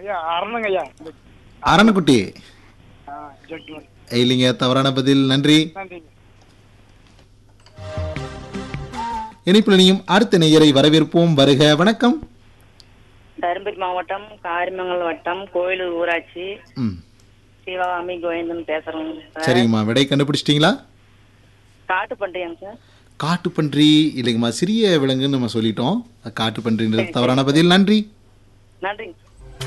ஐயா அரணங்க ஐயா அரணக்குட்டி ஆ ஜட்மெண்ட் இல்லைங்க தவறான பதில் நன்றி நன்றிங்க இணைப்பில் இணையும் அடுத்த நேயரை வரவேற்போம் வருக வணக்கம் தருமபுரி மாவட்டம் காரிமங்கல் வட்டம் கோயிலூர் ஊராட்சி ம் சிவகாமி கோவிந்தன் பேசுறோங்க சார் சரிங்கம்மா விடை கண்டுபிடிச்சிட்டிங்களா காட்டு பண்றீங்க சார் காட்டுப்பன்றி இல்லைங்கம்மா சிறிய விலங்குன்னு நம்ம சொல்லிட்டோம் காட்டுப்பன்றின்றது தவறான பதில் நன்றி நன்றிங்க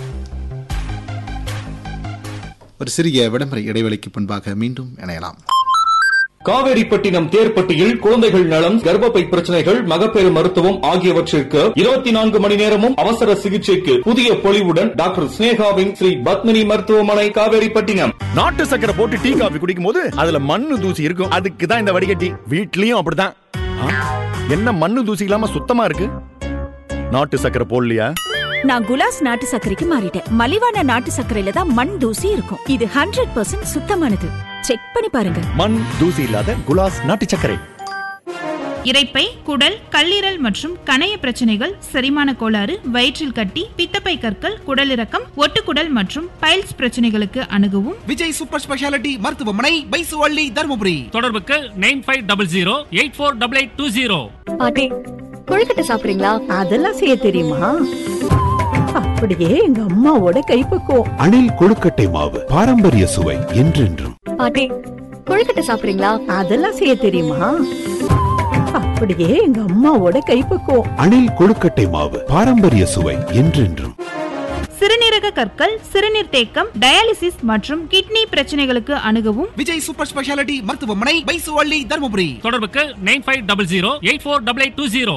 ஒரு சிறிய விளம்பர இடைவெளிக்கு பின்பாக மீண்டும் இணையலாம் காவேரிப்பட்டினம் தேர்ப்பட்டியில் குழந்தைகள் நலம் கர்ப்பப்பை பிரச்சனைகள் மகப்பேறு மருத்துவம் ஆகியவற்றிற்கு இருபத்தி நான்கு மணி நேரமும் அவசர சிகிச்சைக்கு புதிய பொலிவுடன் டாக்டர் ஸ்னேகாவின் ஸ்ரீ பத்மினி மருத்துவமனை காவேரிப்பட்டினம் நாட்டு சக்கரை போட்டு டீ காபி குடிக்கும் போது அதுல மண்ணு தூசி இருக்கும் அதுக்கு தான் இந்த வடிகட்டி வீட்லயும் அப்படிதான் ஆ, என்ன மண்ணு தூசி இல்லாம சுத்தமா இருக்கு நாட்டு சக்கரை போடலையா நான் குலாஸ் நாட்டு சர்க்கரைக்கு மாறிட்டேன் மலிவான நாட்டு சர்க்கரையில தான் மண் தூசி இருக்கும் இது ஹண்ட்ரட் பர்சன்ட் சுத்தமானது செக் பண்ணி பாருங்க மண் தூசி இல்லாத குலாஸ் நாட்டு சர்க்கரை இரைப்பை குடல் கல்லீரல் மற்றும் கணைய பிரச்சனைகள் செரிமான கோளாறு வயிற்றில் கட்டி பித்தப்பை கற்கள் குடலிறக்கம் ஒட்டுக்குடல் மற்றும் பைல்ஸ் பிரச்சனைகளுக்கு அணுகவும் விஜய் சூப்பர் ஸ்பெஷாலிட்டி மருத்துவமனை பைசுவள்ளி தருமபுரி தொடர்புக்கு nine five double zero eight four double eight two zero பாட்டி கொழுக்கட்டை சாப்பிடுறீங்களா அதெல்லாம் செய்ய தெரியுமா அப்படியே எங்க அம்மாவோட கைப்பக்குவம் அணில் கொழுக்கட்டை மாவு பாரம்பரிய சுவை என்றென்றும் பாட்டி கொழுக்கட்டை சாப்பிடுறீங்களா அதெல்லாம் செய்ய தெரியுமா அப்படியே எங்க அம்மாவோட கைப்பக்குவம் அணில் கொழுக்கட்டை மாவு பாரம்பரிய சுவை என்றென்றும் சிறுநீரக கற்கள் சிறுநீர் தேக்கம் டயாலிசிஸ் மற்றும் கிட்னி பிரச்சனைகளுக்கு அணுகவும் விஜய் சூப்பர் ஸ்பெஷாலிட்டி மருத்துவமனை பைசுவள்ளி தருமபுரி தொடர்புக்கு nine five double zero eight four double eight two zero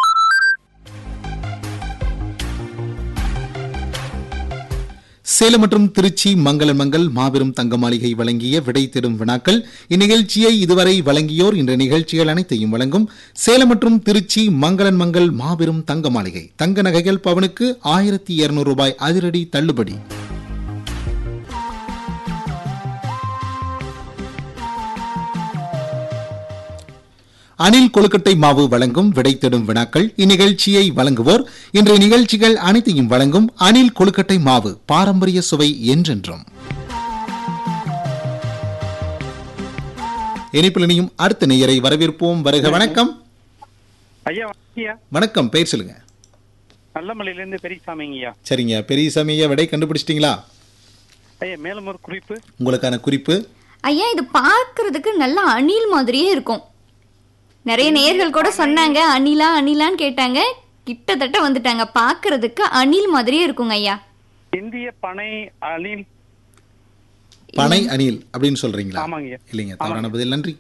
Salem மற்றும் திருச்சி மங்கள மங்கள் மாபெரும் தங்க மாளிகை வழங்கிய விடை தேடும் வினாக்கள் இந்நிகழ்ச்சியை இதுவரை வழங்கியோர் இந்த நிகழ்ச்சிகள் அனைத்தையும் வழங்கும் சேலம் மற்றும் திருச்சி மங்களன் மங்கள் மாபெரும் தங்க மாளிகை தங்க நகைகள் பவனுக்கு ஆயிரத்தி இருநூறு ரூபாய் அதிரடி தள்ளுபடி அணில் கொழுக்கட்டை மாவு வழங்கும் விடை தேடும் வினாக்கள் இந்நிகழ்ச்சியை வழங்குவோர் இன்றைய நிகழ்ச்சிகள் அனைத்தையும் வழங்கும் அணில் கொழுக்கட்டை மாவு பாரம்பரிய சுவை என்றென்றும் இனிப்பில் இனியும் அடுத்த நேயரை வரவேற்போம் வருக வணக்கம் ஐயா ஐயா வணக்கம் பெயர் சொல்லுங்க நல்லமலையிலேருந்து பெரியசாமிங்க ஐயா சரிங்க பெரியசாமி ஐயா விடை கண்டுபிடிச்சிட்டீங்களா ஐயா மேலும் ஒரு குறிப்பு உங்களுக்கான குறிப்பு ஐயா இது பார்க்கிறதுக்கு நல்ல அணில் மாதிரியே இருக்கும் நிறைய நேர்கள் கூட சொன்னாங்க அணிலா அணிலான்னு கேட்டாங்க கிட்டத்தட்ட வந்துட்டாங்க பார்க்கிறதுக்கு அணில் மாதிரியே இருக்குங்க ஐயா இந்திய பனை அணில் பனை அணில் அப்படின்னு சொல்றீங்களா ஆமாங்க ஐயா. இல்லைங்க தவறான பதில் நன்றி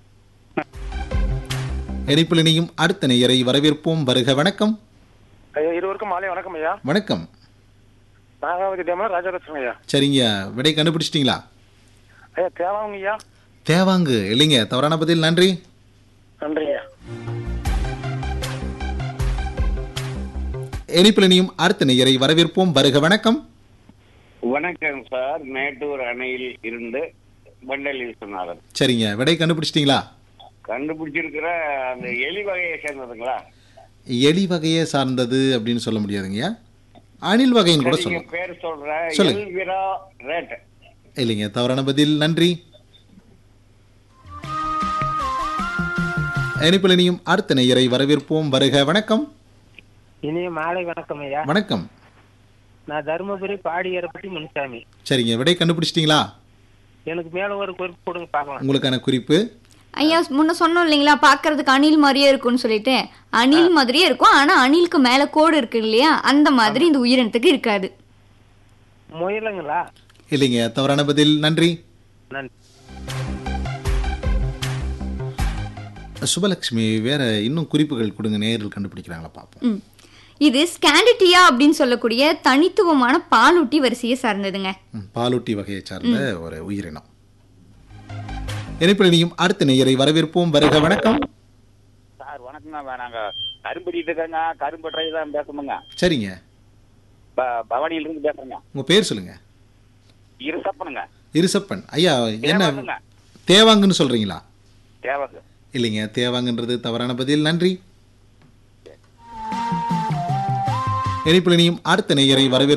இணைப்பில் இனியும் அடுத்த நேயரை வரவேற்போம் வருக வணக்கம் ஐயா இருவருக்கும் மாலை வணக்கம் ஐயா வணக்கம் நாகாவதி டேமன் ராஜலட்சுமி ஐயா சரிங்க விடை கண்டுபிடிச்சிட்டீங்களா ஐயா தேவாங்க ஐயா தேவாங்கு இல்லைங்க தவறான பதில் நன்றி நன்றி ஐயா இணைப்பில் இனியும் அடுத்த நேயரை வரவேற்போம் வருக வணக்கம் வணக்கம் சார் மேட்டூர் அணையில் இருந்து பண்டல் விஸ்வநாதன் சரிங்க விடை கண்டுபிடிச்சிட்டீங்களா கண்டுபிடிச்சிருக்கிற அந்த எலி வகையை சேர்ந்ததுங்களா எலி வகையை சார்ந்தது அப்படின்னு சொல்ல முடியாதுங்கய்யா அணில் வகைன்னு கூட நீங்க சொல்லலாம் பேர் சொல்ற சொல்லுங்க. எல்விரா ரேட் இல்லைங்க தவறான பதில் நன்றி இணைப்பில் இனியும் அடுத்த நேயரை வரவேற்போம் வருக வணக்கம் இனிய மாலை வணக்கம் ஐயா வணக்கம் நான் தருமபுரி பாடியரப்பட்டி முனுசாமி சரிங்க விடை கண்டுபிடிச்சிட்டீங்களா எனக்கு மேல ஒரு குறிப்பு கொடுங்க பார்க்கலாம் உங்களுக்கான குறிப்பு ஐயா முன்ன சொன்னோம் இல்லைங்களா பார்க்கிறதுக்கு அணில் மாதிரியே இருக்கும்னு சொல்லிட்டு அணில் மாதிரியே இருக்கும் ஆனா அணிலுக்கு மேல கோடு இருக்கு இல்லையா அந்த மாதிரி இந்த உயிரினத்துக்கு இருக்காது முயலுங்களா இல்லைங்க தவறான பதில் நன்றி நன்றி சுபலட்சுமி வேற இன்னும் குறிப்புகள் கொடுங்க நேரில் கண்டுபிடிக்கிறாங்களா பார்ப்போம் ம். இது ஸ்காண்டிட்டியா அப்படின்னு சொல்லக்கூடிய தனித்துவமான பாலூட்டி வரிசையை சார்ந்ததுங்க ம், பாலூட்டி வகையை சார்ந்த ஒரு உயிரினம் இணைப்பில் இனியும் அடுத்த நேயரை வரவேற்போம் வருக வணக்கம் சார் வணக்கங்க நாங்க கரும்படிட்டு இருக்கேங்க கரும்பு ட்ரை தான் பேசணுங்க சரிங்க பவானியில இருந்து பேசுறேங்க உங்க பேர் சொல்லுங்க இருசப்பனுங்க இருசப்பன் ஐயா என்ன தேவாங்குங்க. தேவாங்குன்னு சொல்றீங்களா தேவங்க இல்லைங்க தேவாங்கன்றது தவறான பதில் நன்றி இணைப்பில் இனியும் அடுத்த நேயரை வரவேற்போம்